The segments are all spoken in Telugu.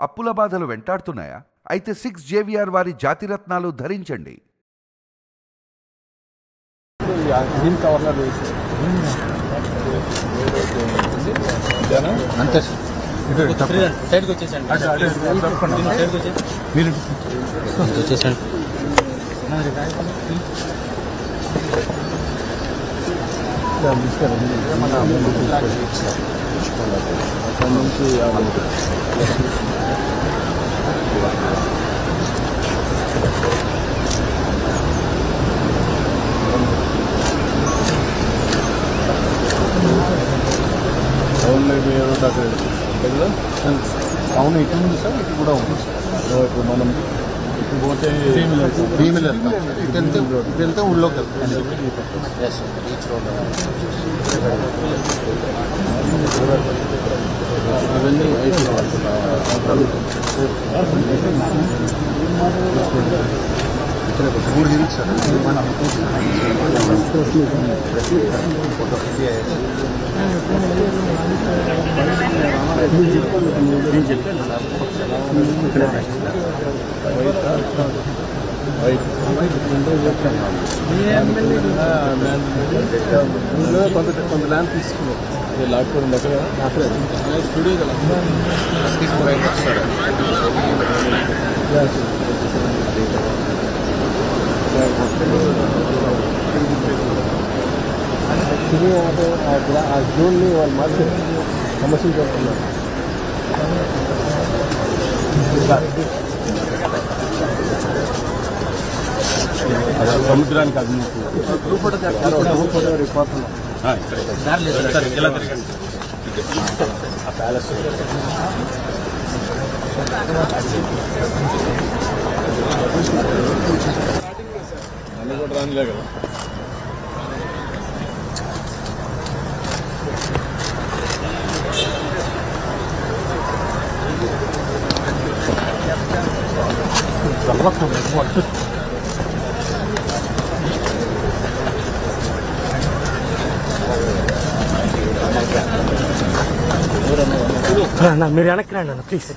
అప్పుల బాధలు వెంటాడుతున్నాయా అయితే సిక్స్ జేవిఆర్ వారి జాతిరత్నాలు ధరించండి గ్రీన్ కవర్లో వేసి అంతే సైడ్కి వచ్చేసండి సైడ్కి వచ్చేసి మీరు వచ్చేసండి అక్కడ నుంచి ఓన్లీ మీరు అక్కడ దగ్గర అవును ఇటు ఉంది సార్ ఇటు కూడా ఉంది సో ఇప్పుడు మనం ఇటు పోతే భీమిల్ వెళ్తాం ఇటు వెళ్తే ఇటు వెళ్తే ఊళ్ళోకి వెళ్తాం అవన్నీ ఇక్కడ మూడు తిరిగి సార్ కొంత కొంత ల్యాండ్ తీసుకున్నాం ఇది లాక్డౌన్ దగ్గర స్టూడియో కదా ఆ జోన్ని వాళ్ళు మార్చి కమర్షియల్ చేస్తున్నారు సముద్రానికి అది ప్యాలెస్ అన్నీ కూడా రానిలే కదా అన్న మీరు వెనక్కి రండి అన్న ప్లీజ్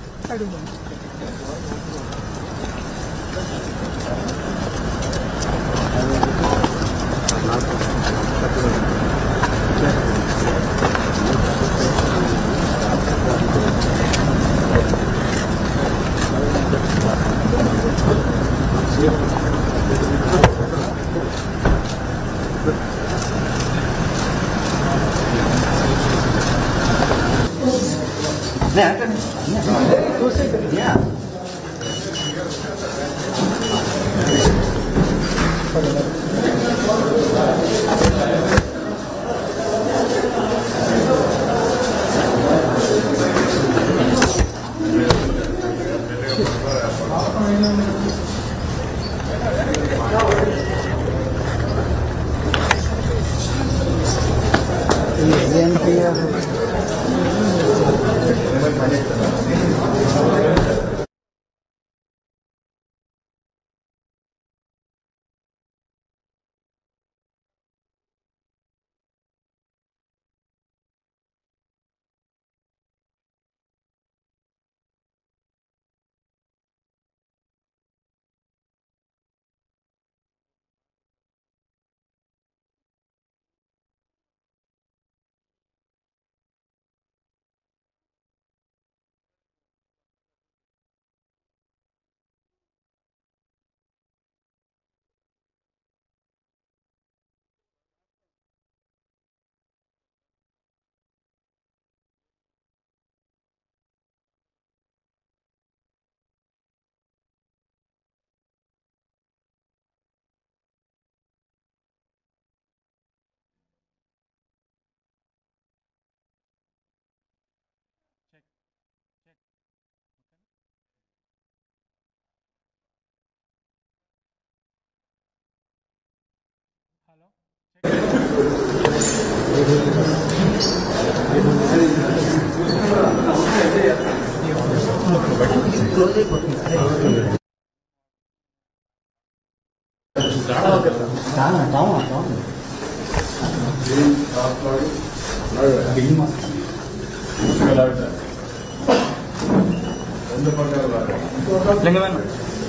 లింగమేన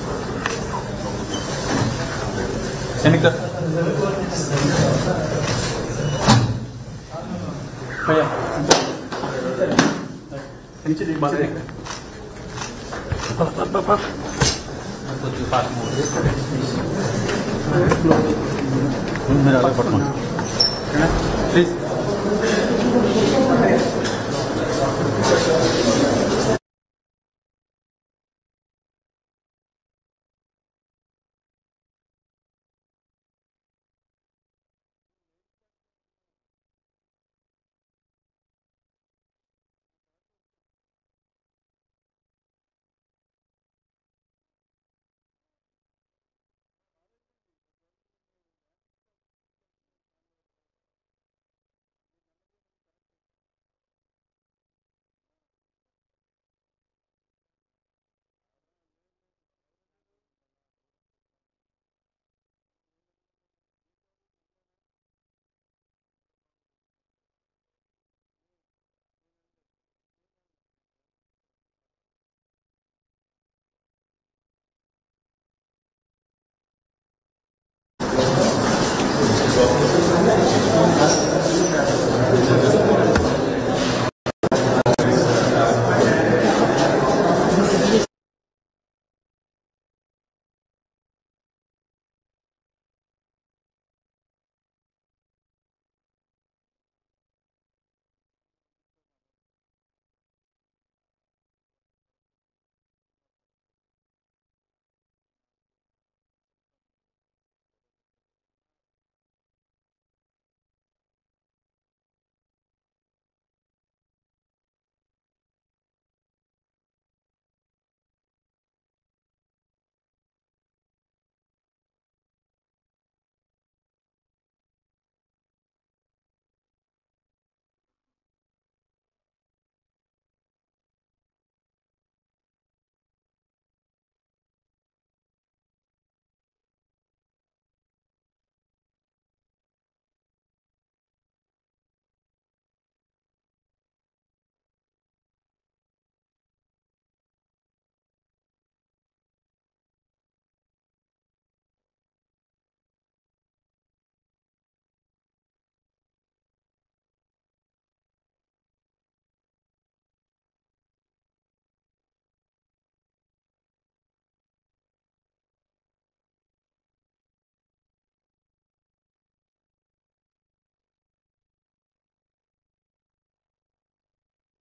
ఎన్నిక భయ్యా నుంచి దిగి బాగా మీరు అలా పట్టుకోండి ప్లీజ్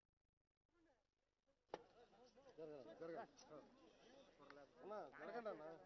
జరగండి అన్న